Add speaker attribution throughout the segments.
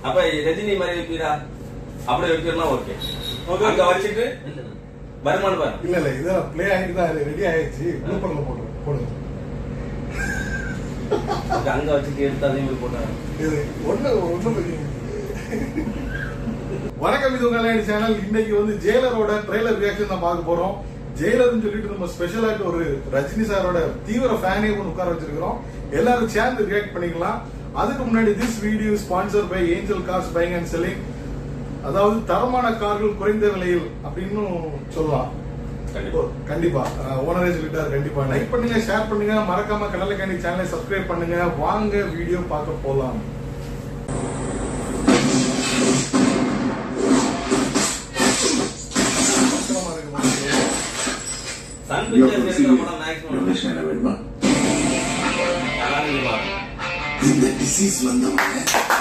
Speaker 1: அப்ப ரஜினி மாதிரி வைப்பீரா அப்படி வைக்கிறனா ஓகே
Speaker 2: Okay.
Speaker 1: அங்க வச்சுட்டு வருமானம் பாரு
Speaker 2: இல்ல இல்ல இதெல்லாம் ப்ளே ஆகிட்டு தான் ரெடி ஆயிடுச்சு ப்ளூப்பர்ல போடுறேன் போடுங்க
Speaker 1: அங்க அங்க வச்சுட்டு எடுத்து அதே மாதிரி போட்டா
Speaker 2: இது ஒண்ணு ஒண்ணும் இல்லைங்க. வணக்கம் இது உங்க சேனல் இன்னைக்கு வந்து ஜெயிலரோட ட்ரெய்லர் ரியாக்ஷன் தான் பார்க்க போறோம் ஜெயிலர்னு சொல்லிட்டு நம்ம ஸ்பெஷலாയിട്ട് ஒரு ரஜினி சாரோட தீவிர ஃபேனே ஒன்று உட்கார வச்சிருக்கிறோம் எல்லாரும் சேர்ந்து ரியாக்ட் பண்ணிக்கலாம் அதுக்கு முன்னாடி this video sponsor by angel cars buying and selling அதாவது தரமான கார்கள் குறைந்த விலையில் அப்படின்னு சொல்லலாம்
Speaker 1: கண்டிப்பா.
Speaker 2: கண்டிப்பா ஓனரே சொல்லிட்டாரு கண்டிப்பா லைக் பண்ணுங்க ஷேர் பண்ணுங்க மறக்காம கடலை கேண்டி சேனலை சப்ஸ்கிரைப் பண்ணுங்க வாங்க வீடியோ பார்க்க போலாம் கஷ்டமா இருக்கு மனசுக்கு.
Speaker 1: சன்
Speaker 3: Your
Speaker 1: பிக்சர்ஸ் எடுக்கிற
Speaker 3: procedure.
Speaker 1: படம் மேக்ஸிமம்
Speaker 3: Permission என்ன வேணுமா இந்த டிசீஸ் வந்தவங்க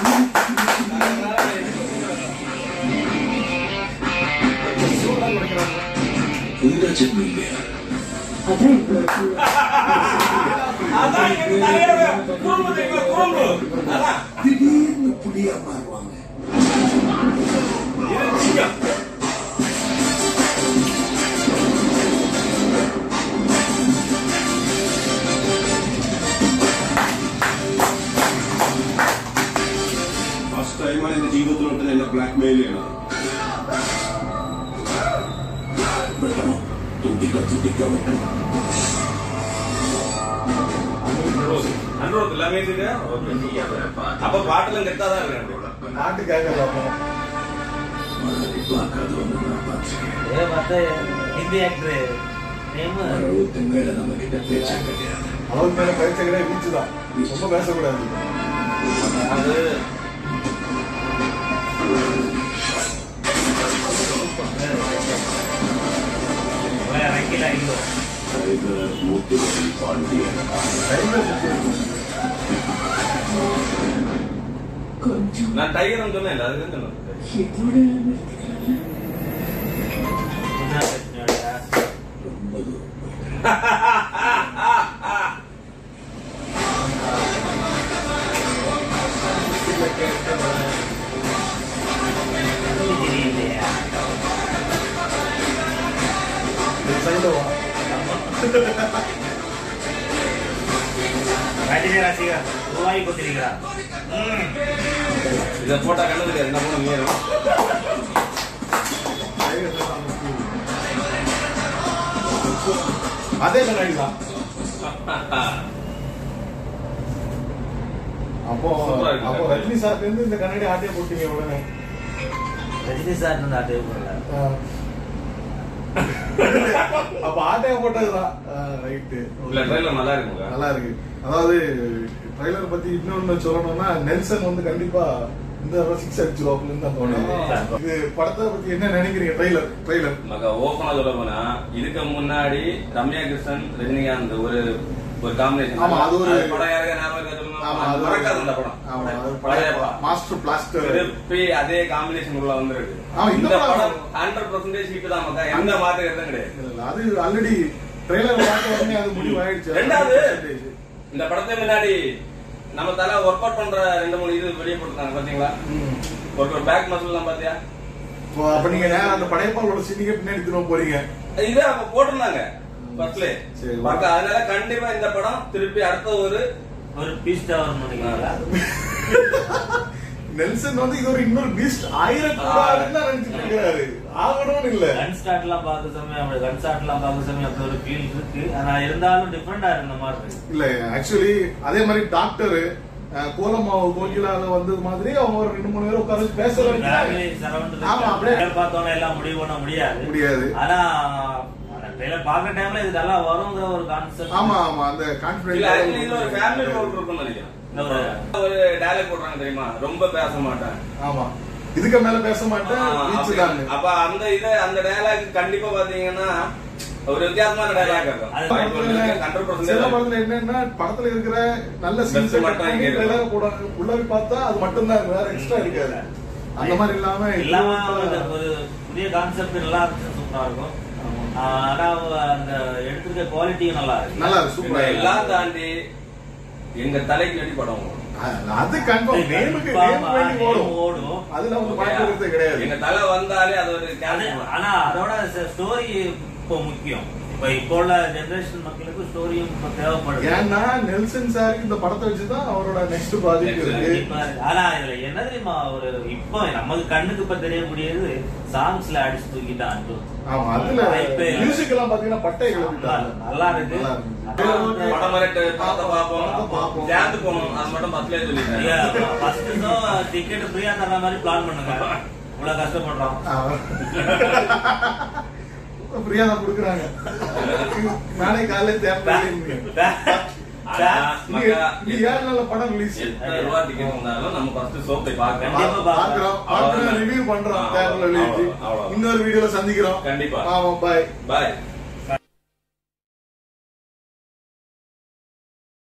Speaker 2: சூடா குறைக்கிறாங்க.
Speaker 3: புதினா சட்னி இல்லையா
Speaker 4: அதான் இவ்வளவு cool.
Speaker 1: அதான் எங்க தலைவரே, குறும்பு தெரியுமா, குறும்பு. அதான்,
Speaker 3: திடீர்னு புளியா மாறுவாங்க
Speaker 1: இது சிங்கம்.
Speaker 5: ഫസ്റ്റ് ടൈമാണ് എന്റെ ജീവിതത്തിലോട്ട് എന്നെ ബ്ലാക്ക് മെയിൽ ചെയ്യണത്
Speaker 3: வெட்டணும் துண்டிக்க துண்டிக்க வெட்டணும்
Speaker 1: அனுரோத் எல்லாமே இருக்கு ஓகே. அப்ப பாட்டுலாம் கெட்டாதான் இருக்கு
Speaker 2: நாட்டுக்காக இல்லாம.
Speaker 3: மழை பார்க்காத ஒன்று நான் பார்த்துருக்கேன்
Speaker 6: ये बात है हिंदी एक्टर नेम
Speaker 3: மழை திங்கள நம்ம கிட்ட பேச்சா கிடையாது
Speaker 2: அளவுக்கு மேல பயிற்சி கிடையாது வீச்சு தான் ரொம்ப பேசக்கூடாது
Speaker 1: அது
Speaker 6: वो रंगीला हीरो
Speaker 3: டைகர் மூர்த்திகள் பாண்டியன்
Speaker 2: டைம்ல சுத்தி
Speaker 4: கொஞ்சம்
Speaker 1: நான் டைகர் சொன்னேன் அதுக்கு சொன்னேன்
Speaker 4: இதோட நிறுத்திக்கலாம்ல?
Speaker 6: सुना सकते
Speaker 3: ரொம்ப தூரம் போயிட்டேன்
Speaker 2: சைடுல வா
Speaker 6: ரஜினி ரசிகர் ரூபாய் கொத்திருக்கிறார்
Speaker 1: இதை போட்டா கண்ணு தெரியாது என்ன பண்ண மீறும்
Speaker 2: டைகர் தான் நமக்கு. அதே கண்ணாடி தான் அப்போ
Speaker 1: சூப்பரா இருக்கு.
Speaker 2: அப்போ ரஜினி சார்ல இருந்து இந்த கண்ணாடி ஆட்டிய போட்டீங்க உடனே
Speaker 6: ரஜினி சார் வந்து அதே போடல
Speaker 2: ஆ. அப்ப ஆட்டைய போட்டதுதான் ரைட்டு
Speaker 1: இல்ல ட்ரெயிலர் நல்லா இருக்குங்க
Speaker 2: நல்லா இருக்கு அதாவது ட்ரைலர் பத்தி இன்னொன்னு சொல்லணும்னா நெல்சன் வந்து கண்டிப்பா இந்த தடவை சிக்ஸ் அடிச்சிருவாப்புலன்னு தான் தோணுது இது படத்தை பத்தி என்ன நினைக்கிறீங்க ட்ரைலர் ட்ரைலர்
Speaker 1: மக ஓப்பனா சொல்ல போனா இதுக்கு முன்னாடி ரம்யா கிருஷ்ணன் ரஜினிகாந்த் ஒரு ஒரு காம்பினேஷன்
Speaker 2: ஆமா, அது ஒரு-
Speaker 1: படம் யாருக்க ஞாபகம் இருக்கா சொல்லுங்க அது மறக்காது அந்த படம்
Speaker 2: ஆமா அது
Speaker 1: பழைய
Speaker 2: பழைய
Speaker 1: படம்.
Speaker 2: மாஸ்டர் பிளாஸ்டர்
Speaker 1: திருப்பி அதே காம்பினேஷன் உள்ள வந்துருக்கு
Speaker 2: ஆமா, இந்த
Speaker 1: இந்த
Speaker 2: படம்
Speaker 1: படம் ஹண்ட்ரட் பர்சன்டேஜ் ஹிட் தான் மக்கா எந்த மாற்று கருத்தும் கிடையாது
Speaker 2: அது ஆல்ரெடி ட்ரெய்லர் பார்த்த உடனே அது முடிவு ஆயிடுச்சு
Speaker 1: ரெண்டாவது இந்த படத்தை முன்னாடி நம்ம தலை ஒர்க் அவுட் பண்ற ரெண்டு மூணு இது வெளியே போட்டுருக்காங்க பாத்தீங்களா
Speaker 2: ம்.
Speaker 1: ஒரு ஒரு பேக் மசில் எல்லாம் பாத்தியா
Speaker 2: இப்போ அப்ப நீங்க நேரம் அந்த படையப்பாளோட சிட்டிக்கு பின்னாடி திரும்ப போறீங்க
Speaker 1: இது அவங்க போட்டிருந்தாங்க ஃபர்ஸ்ட்ல
Speaker 2: சரி.
Speaker 1: அதனால கண்டிப்பா இந்த படம் திருப்பி அடுத்த ஒரு
Speaker 6: ஒரு பீஸ் டவர் நினைக்கிறீங்களா
Speaker 2: நெல்சன் வந்து இது ஒரு இன்னொரு பீஸ்ட் ஆயிரக்கூடாதுன்னு தான் நினைச்சிட்டு இருக்காரு ஆகணும்னு இல்ல
Speaker 6: கன் ஸ்டார்ட் எல்லாம் பார்க்க சமயம் அப்படி கன் ஸ்டார்ட் எல்லாம் பார்க்க சமயம் அப்படி ஒரு ஃபீல் இருக்கு ஆனா இருந்தாலும் டிஃபரெண்டா இருந்த மாதிரி இருக்கு
Speaker 2: இல்ல ஆக்சுவலி அதே மாதிரி டாக்டர் கோலமாவு கோகிலால வந்தது மாதிரி அவங்க ஒரு ரெண்டு மூணு பேர் உட்கார்ந்து பேச
Speaker 6: ஃபேமிலி
Speaker 2: வைக்கிறாங்க. ஆமா, அப்படியே.
Speaker 6: சரௌண்ட் பார்த்தோன்னே எல்லாம் முடிவு பண்ண முடியாது
Speaker 2: முடியாது
Speaker 6: ஆனா ட்ரெயிலர் பாக்குற டைம்ல இது நல்லா வருங்கிற ஒரு கான்செப்ட்
Speaker 2: ஆமா ஆமா அந்த
Speaker 1: இல்ல actually இதுல ஒரு ஃபேமிலி ரோல்
Speaker 2: கான்பிடன்ஸ்
Speaker 1: இருக்கும்னு நினைக்கிறேன்
Speaker 6: இந்த ஒரு
Speaker 1: ஒரு டயலாக் போடுறாங்க தெரியுமா ரொம்ப பேச மாட்டேன்
Speaker 2: ஆமா இதுக்கு மேல பேச மாட்டேன்
Speaker 1: ஆ,
Speaker 2: பீச்
Speaker 1: அப்படி-
Speaker 2: தான்
Speaker 1: அப்ப அந்த இத அந்த டயலாக் கண்டிப்பா பாத்தீங்கன்னா ஒரு வித்தியாசமான டயலாக் இருக்கும்
Speaker 6: அது
Speaker 1: ஹண்ட்ரட்
Speaker 2: சில
Speaker 1: பர்சன்டேஜ்
Speaker 2: படத்துல என்னன்னா படத்துல இருக்கிற நல்ல
Speaker 1: Best
Speaker 2: சீன்ஸ்
Speaker 1: மட்டும் இங்க இருக்கு.
Speaker 2: ட்ரெய்லர் போடுறாங்க உள்ள போய் பார்த்தா அது மட்டும் தான் வேற எக்ஸ்ட்ரா இருக்காது அந்த மாதிரி இல்லாம
Speaker 6: இல்லாம ஒரு ஒரு புதிய கான்செப்ட் நல்லா இருந்துச்சு சூப்பரா இருக்கும் ஆனா அந்த எடுத்திருக்க குவாலிட்டியும் நல்லா இருக்கு
Speaker 2: நல்லா இருக்கு
Speaker 1: இப்ப
Speaker 2: சூப்பரா
Speaker 1: எல்லாம் தாண்டி எங்க தலைக்கு நடி படம் வரும்.
Speaker 2: அது கன்ஃபார்ம் நேமுக்கு நேம் வேண்டி ஓடும்
Speaker 6: ஓடும்
Speaker 2: அதுல வந்து மாற்றுறது கிடையாது
Speaker 1: எங்க தலை வந்தாலே அது ஒரு
Speaker 6: அது
Speaker 1: கேரக்டர்
Speaker 6: ஆனா அதோட ஸ்டோரி இப்போ முக்கியம் இப்ப இப்போ உள்ள ஜெனரேஷன் மக்களுக்கு ஸ்டோரியும் இப்போ தேவைப்படுது
Speaker 2: ஏன்னா நெல்சன் சாருக்கு இந்த படத்தை வச்சுதான் அவரோட நெக்ஸ்ட் ப்ராஜெக்ட்
Speaker 1: Next
Speaker 2: இருக்கு
Speaker 6: இப்ப ஆனா இதுல என்ன தெரியுமா ஒரு இப்போ நமக்கு கண்ணுக்கு இப்ப தெரியக்கூடியது சாங்ஸ்ல அடிச்சு தூக்கிட்டான் அஞ்சு
Speaker 2: ஆமா அதுல
Speaker 6: வாய்ப்பே இல்ல.
Speaker 2: மியூசிக் எல்லாம் பாத்தீங்கன்னா பட்டை கிளப்பிட்டாங்க
Speaker 6: நல்லா இருக்கு
Speaker 2: நல்லா இருக்கு.
Speaker 6: அப்புறம் வந்து
Speaker 1: படம் வரட்டு படத்தை
Speaker 2: படத்தை
Speaker 1: பார்ப்போம்
Speaker 2: பார்ப்போம்.
Speaker 1: சேர்ந்து போகணும் அது மட்டும் பஸ்லயே சொல்லிட்டேன்
Speaker 6: ஃபர்ஸ்ட் ஷோ டிக்கெட் ஃப்ரீயா தர மாதிரி பிளான் பண்ணுங்க இவ்வளவு கஷ்டப்படுறோம்
Speaker 2: ஃப்ரீயா தான் கொடுக்குறாங்க நாளை காலையில தேவை
Speaker 1: ஆனா, மக்கா,
Speaker 2: நீ ஏழு நாள்ல படம் ரிலீஸ்
Speaker 1: எத்தனை ரூபா டிக்கெட் இருந்தாலும் நம்ம ஃபர்ஸ்ட் சோப்பை பார்க்கணும்
Speaker 6: கண்டிப்பா
Speaker 2: பாக்குறோம் பாக்குறோம் ரிவ்யூ பண்றோம்
Speaker 1: ஆ,
Speaker 2: தேட்டர்ல ரிலீஸ்
Speaker 1: அவ்வளவு, அவ்வளவு.
Speaker 2: இன்னொரு வீடியோல சந்திக்கிறோம்
Speaker 1: கண்டிப்பா.
Speaker 2: ஆமா பாய்
Speaker 1: பாய்